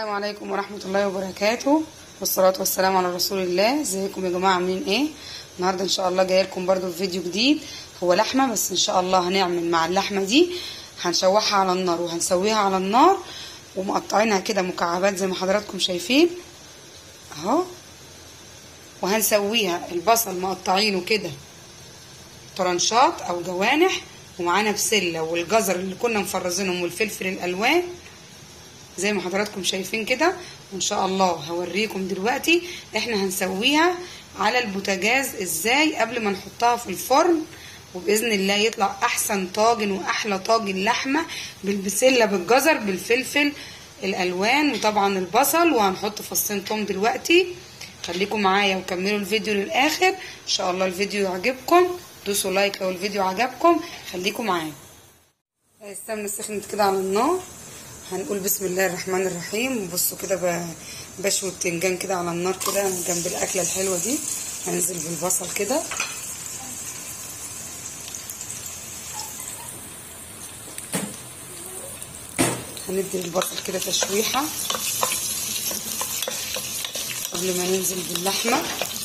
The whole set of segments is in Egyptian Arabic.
السلام عليكم ورحمة الله وبركاته والصلاة والسلام على رسول الله ازيكم يا جماعة عاملين ايه النهاردة ان شاء الله جاي لكم برضو في فيديو جديد هو لحمة بس ان شاء الله هنعمل مع اللحمة دي هنشوحها على النار وهنسويها على النار ومقطعينها كده مكعبات زي ما حضراتكم شايفين اهو وهنسويها البصل مقطعينه كده طرنشات او جوانح ومعانا بسله والجزر اللي كنا مفرزينهم والفلفل الالوان زي ما حضراتكم شايفين كده وان شاء الله هوريكم دلوقتي احنا هنسويها على البوتاجاز ازاي قبل ما نحطها في الفرن وباذن الله يطلع احسن طاجن واحلى طاجن لحمه بالبسله بالجزر بالفلفل الالوان وطبعا البصل وهنحط فصين توم دلوقتي خليكم معايا وكملوا الفيديو للاخر ان شاء الله الفيديو يعجبكم دوسوا لايك لو الفيديو عجبكم خليكم معايا السمنه سخنت كده على النار هنقول بسم الله الرحمن الرحيم بصوا كده بشوي التنجان كده على النار كده جنب الاكله الحلوه دي هننزل بالبصل كده هندي البصل كده تشويحه قبل ما ننزل باللحمه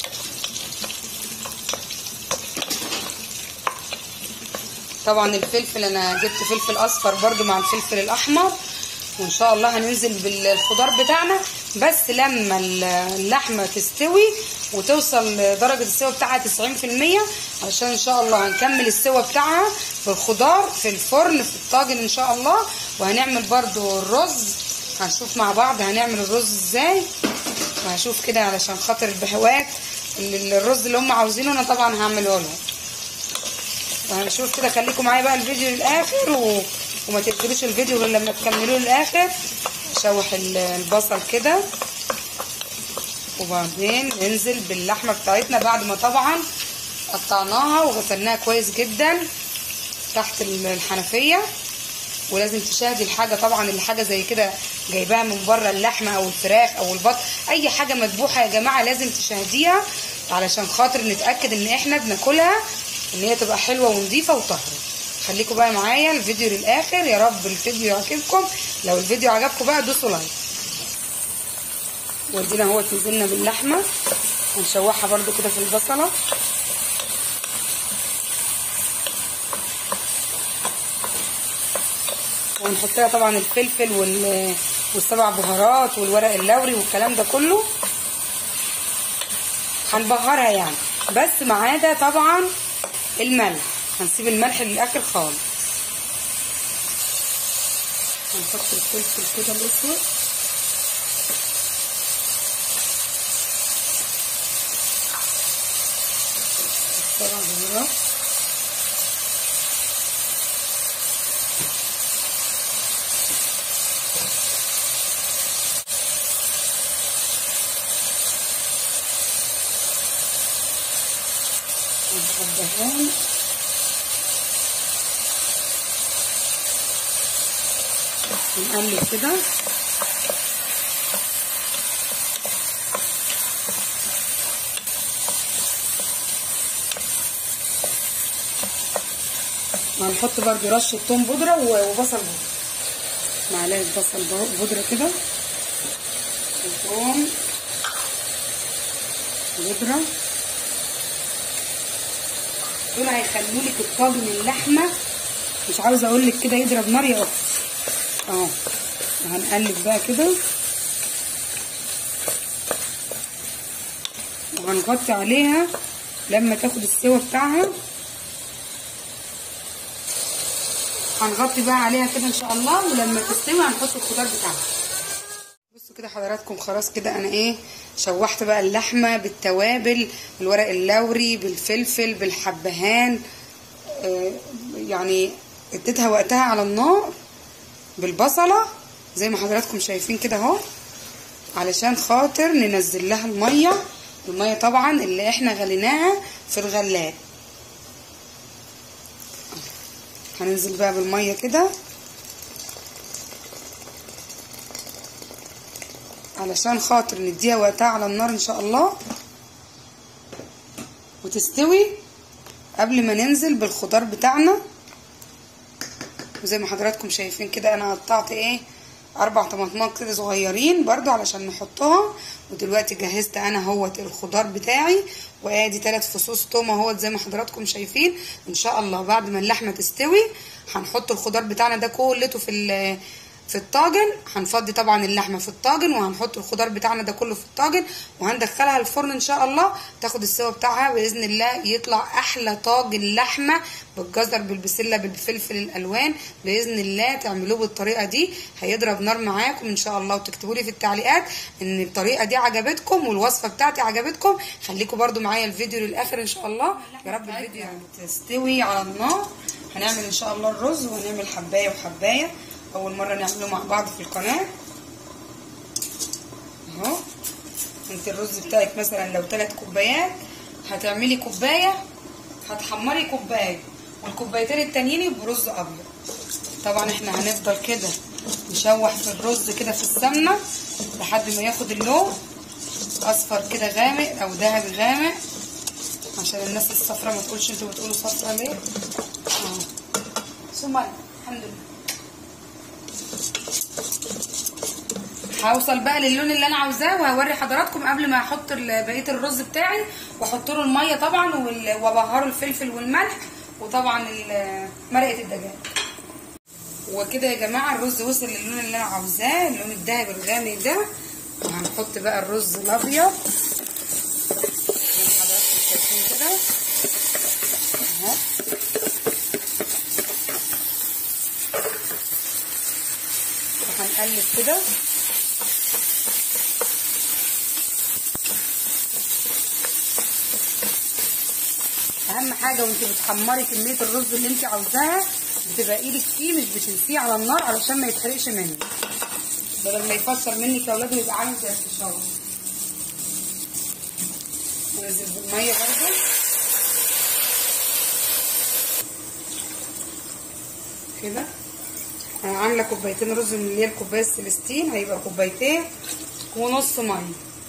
طبعا الفلفل انا جبت فلفل اصفر برده مع الفلفل الاحمر وان شاء الله هننزل بالخضار بتاعنا بس لما اللحمه تستوي وتوصل لدرجه السوا بتاعها 90% علشان ان شاء الله هنكمل السوا بتاعها بالخضار في الفرن في الطاجن ان شاء الله وهنعمل برده الرز هنشوف مع بعض هنعمل الرز ازاي وهشوف كده علشان خاطر البهوات الرز اللي هم عاوزينه انا طبعا هعمله لهم وهنشوف كده خليكم معايا بقى الفيديو للاخر و... وما تقفلوش الفيديو غير لما تكملوه للاخر نشوح البصل كده وبعدين ننزل باللحمه بتاعتنا بعد ما طبعا قطعناها وغسلناها كويس جدا تحت الحنفيه ولازم تشاهدي الحاجه طبعا اللي حاجه زي كده جايباها من بره اللحمه او الفراخ او البط اي حاجه مذبوحه يا جماعه لازم تشاهديها علشان خاطر نتاكد ان احنا بناكلها ان هي تبقى حلوه ونظيفه وطاهره خليكم بقى معايا الفيديو للاخر يا رب الفيديو يعجبكم لو الفيديو عجبكم بقى دوسوا لايك ودينا اهو نزلنا باللحمه هنشوحها برده كده في البصله وهنحط لها طبعا الفلفل وال والسبع بهارات والورق اللوري والكلام ده كله هنبهرها يعني بس ما عدا طبعا الملح هنسيب الملح للاخر خالص هنحط الفلفل كده الاسود السبع بهارات الحبهان نقلب كده هنحط برده رشه توم بودره وبصل بودره معلقه بصل بودره كده وتوم بودره دول هيخلوا لك الطاجن اللحمه مش عاوزه اقول لك كده يضرب نار يا اختي اهو وهنقلب بقى كده وهنغطي عليها لما تاخد السوا بتاعها هنغطي بقى عليها كده ان شاء الله ولما تستوي هنحط الخضار بتاعها بصوا كده حضراتكم خلاص كده انا ايه شوحت بقى اللحمه بالتوابل بالورق اللوري بالفلفل بالحبهان آه يعني اديتها وقتها على النار بالبصله زي ما حضراتكم شايفين كده اهو علشان خاطر ننزل لها الميه الميه طبعا اللي احنا غليناها في الغلات هننزل بقى بالميه كده علشان خاطر نديها وقتها على النار ان شاء الله وتستوي قبل ما ننزل بالخضار بتاعنا وزي ما حضراتكم شايفين كده انا قطعت ايه اربع طماطمات كده صغيرين برضو علشان نحطها ودلوقتي جهزت انا اهوت الخضار بتاعي وادي ثلاث فصوص توم اهوت زي ما حضراتكم شايفين ان شاء الله بعد ما اللحمه تستوي هنحط الخضار بتاعنا ده كلته في ال- في الطاجن هنفضي طبعا اللحمه في الطاجن وهنحط الخضار بتاعنا ده كله في الطاجن وهندخلها الفرن ان شاء الله تاخد السوا بتاعها باذن الله يطلع احلى طاجن لحمه بالجزر بالبسله بالفلفل الالوان باذن الله تعملوه بالطريقه دي هيضرب نار معاكم ان شاء الله وتكتبوا لي في التعليقات ان الطريقه دي عجبتكم والوصفه بتاعتي عجبتكم خليكم برضو معايا الفيديو للاخر ان شاء الله يا رب الفيديو تستوي على النار هنعمل ان شاء الله الرز وهنعمل حبايه وحبايه اول مره نعمله مع بعض في القناه اهو انت الرز بتاعك مثلا لو ثلاث كوبايات هتعملي كوبايه هتحمري كوبايه والكوبايتين التانيين يبقوا رز ابيض طبعا احنا هنفضل كده نشوح في الرز كده في السمنه لحد ما ياخد اللون اصفر كده غامق او ذهبي غامق عشان الناس الصفرا ما تقولش انتوا بتقولوا صفرا ليه اه سمية الحمد لله هوصل بقى للون اللي انا عاوزاه وهوري حضراتكم قبل ما احط ال- بقيه الرز بتاعي واحط له الميه طبعا وال- وابهره الفلفل والملح وطبعا ال- مرقه الدجاج وكده يا جماعه الرز وصل للون اللي انا عاوزاه اللون الذهبي الغامق ده وهنحط بقى الرز الابيض زي ما حضراتكم شايفين كده اهو وهنقلب كده اهم حاجه وانت بتحمري كميه الرز اللي انت عاوزاها بتبقى ايدك فيه مش بتنسيه على النار علشان ما يتحرقش منك بدل ما يفسر منك يا اولاد ويبقى عامل زي الفشار وننزل بالميه برضو كده انا عامله كوبايتين رز من اللي هي الكوبايه السلستين هيبقى كوبايتين ونص ميه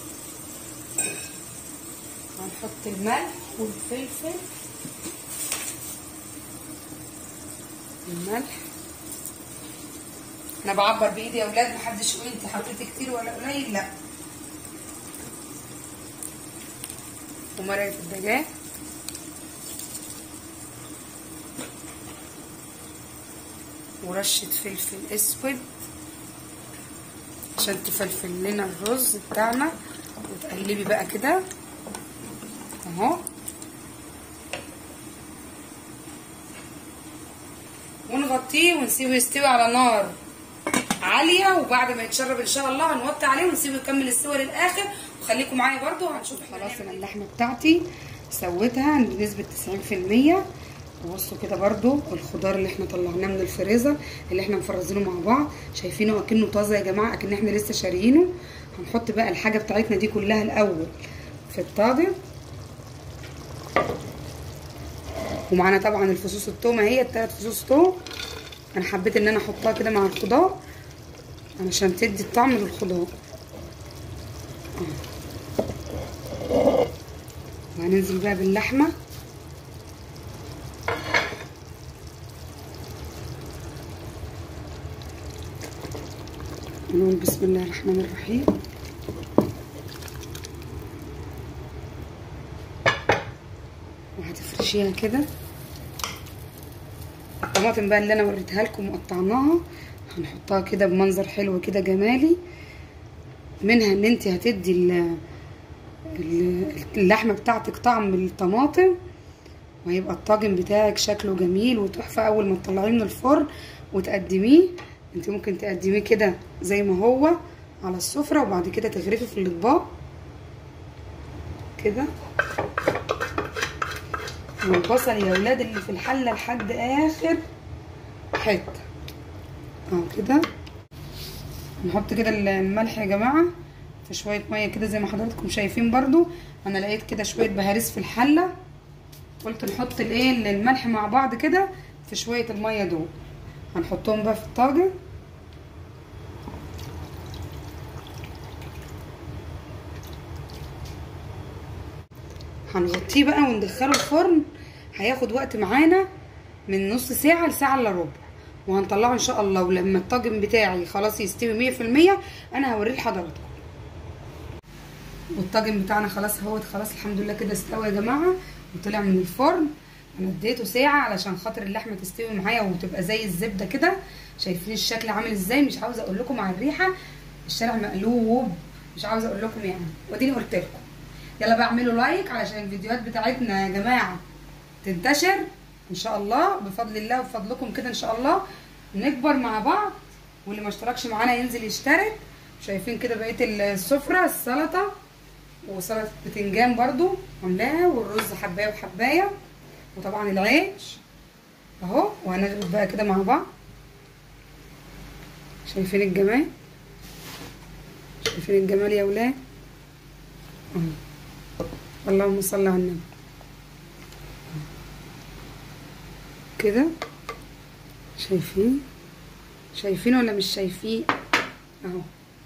هنحط الملح والفلفل الملح انا بعبر بايدي يا اولاد محدش يقول انت حطيتي كتير ولا قليل لا ومرقه الدجاج ورشة فلفل اسود عشان تفلفل لنا الرز بتاعنا وتقلبي بقى كده اهو ونغطيه ونسيبه يستوي على نار عالية وبعد ما يتشرب ان شاء الله هنوطي عليه ونسيبه يكمل السوا للاخر وخليكم معايا برضو هنشوف خلاص انا اللحمة بتاعتي سويتها بنسبة 90% وبصوا كده برضو الخضار اللي احنا طلعناه من الفريزر اللي احنا مفرزينه مع بعض شايفينه اكنه طازه يا جماعه اكن احنا لسه شاريينه هنحط بقى الحاجه بتاعتنا دي كلها الاول في الطاجن ومعانا طبعا الفصوص التومه هي التلات فصوص توم انا حبيت ان انا احطها كده مع الخضار علشان تدي الطعم للخضار آه. وهننزل بقى باللحمه نقول بسم الله الرحمن الرحيم وهتفرشيها كده الطماطم بقى اللي انا وريتها لكم وقطعناها هنحطها كده بمنظر حلو كده جمالي منها ان انت هتدي ال- ال- اللحمه بتاعتك طعم الطماطم وهيبقى الطاجن بتاعك شكله جميل وتحفه اول ما تطلعيه من الفرن وتقدميه انت ممكن تقدميه كده زي ما هو على السفره وبعد كده تغرفي في الاطباق كده والبصل يا ولاد اللي في الحله لحد اخر حته اهو كده نحط كده الملح يا جماعه في شويه ميه كده زي ما حضراتكم شايفين برضو انا لقيت كده شويه بهاريز في الحله قلت نحط الايه الملح مع بعض كده في شويه الميه دول هنحطهم بقى في الطاجن هنغطيه بقى وندخله الفرن هياخد وقت معانا من نص ساعة لساعة الا ربع وهنطلعه ان شاء الله ولما الطاجن بتاعي خلاص يستوي مية في المية انا هوريه لحضراتكم والطاجن بتاعنا خلاص اهوت خلاص الحمد لله كده استوى يا جماعه وطلع من الفرن انا اديته ساعه علشان خاطر اللحمه تستوي معايا وتبقى زي الزبده كده شايفين الشكل عامل ازاي مش عاوزه اقول لكم على الريحه الشارع مقلوب مش عاوزه اقول لكم يعني واديني قلت لكم يلا بقى اعملوا لايك علشان الفيديوهات بتاعتنا يا جماعه تنتشر ان شاء الله بفضل الله وبفضلكم كده ان شاء الله نكبر مع بعض واللي ما اشتركش معانا ينزل يشترك شايفين كده بقيه السفره السلطه وسلطه بتنجان برضو عاملاها والرز حبايه وحبايه وطبعا العيش اهو وهنغرب بقى كده مع بعض شايفين الجمال شايفين الجمال يا ولاد اهو اللهم صل على النبي كده شايفين شايفين ولا مش شايفين اهو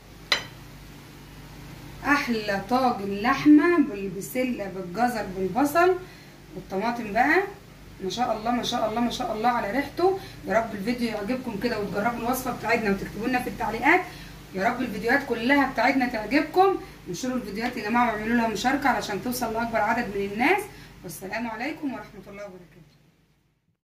احلى طاجن لحمه بالبسله بالجزر بالبصل والطماطم بقى ما شاء الله ما شاء الله ما شاء الله على ريحته يا رب الفيديو يعجبكم كده وتجربوا الوصفه بتاعتنا وتكتبوا لنا في التعليقات يا رب الفيديوهات كلها بتاعتنا تعجبكم انشروا الفيديوهات يا جماعه واعملوا لها مشاركه علشان توصل لاكبر عدد من الناس والسلام عليكم ورحمه الله وبركاته